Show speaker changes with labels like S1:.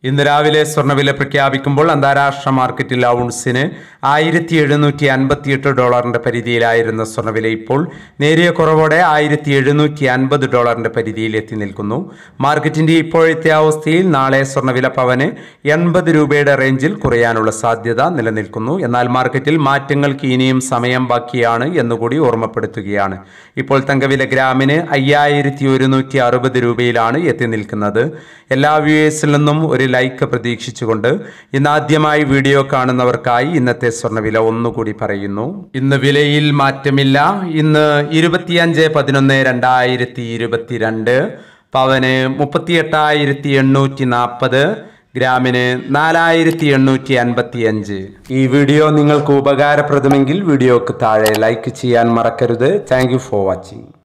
S1: ഇന്ന് രാവിലെ സ്വർണ്ണവില പ്രഖ്യാപിക്കുമ്പോൾ അന്താരാഷ്ട്ര മാർക്കറ്റിൽ ഔൺസിന് ആയിരത്തി എഴുന്നൂറ്റി അൻപത്തിയെട്ട് ഡോളറിന്റെ പരിധിയിലായിരുന്ന സ്വർണ്ണവില ഇപ്പോൾ നേരിയ കുറവോടെ ആയിരത്തി എഴുന്നൂറ്റി അൻപത് ഡോളറിന്റെ പരിധിയിൽ എത്തി നിൽക്കുന്നു മാർക്കറ്റിന്റെ ഇപ്പോഴത്തെ അവസ്ഥയിൽ നാളെ സ്വർണ്ണവില പവന് എൺപത് രൂപയുടെ റേഞ്ചിൽ കുറയാനുള്ള സാധ്യത നിലനിൽക്കുന്നു എന്നാൽ മാർക്കറ്റിൽ മാറ്റങ്ങൾക്ക് ഇനിയും സമയം ബാക്കിയാണ് എന്നുകൂടി ഓർമ്മപ്പെടുത്തുകയാണ് ഇപ്പോൾ തങ്കവില ഗ്രാമിന് അയ്യായിരത്തി ഒരുന്നൂറ്റി അറുപത് രൂപയിലാണ് എത്തി നിൽക്കുന്നത് എല്ലാ വ്യൂവേഴ്സിൽ നിന്നും ഒരു ലൈക്ക് പ്രതീക്ഷിച്ചുകൊണ്ട് ഇന്ന് ആദ്യമായി വീഡിയോ കാണുന്നവർക്കായി ഇന്നത്തെ സ്വർണ്ണവില ഒന്നുകൂടി പറയുന്നു ഇന്ന് വിലയിൽ മാറ്റമില്ല ഇന്ന് ഇരുപത്തിയഞ്ച് പതിനൊന്ന് രണ്ടായിരത്തി ഇരുപത്തിരണ്ട് പവന് മുപ്പത്തിയെട്ടായിരത്തി എണ്ണൂറ്റി നാൽപ്പത് ഗ്രാമിന് നാലായിരത്തി എണ്ണൂറ്റി അൻപത്തി അഞ്ച് ഈ വീഡിയോ നിങ്ങൾക്ക് ഉപകാരപ്രദമെങ്കിൽ വീഡിയോക്ക് താഴെ ലൈക്ക് ചെയ്യാൻ മറക്കരുത് താങ്ക് യു ഫോർ വാച്ചിങ്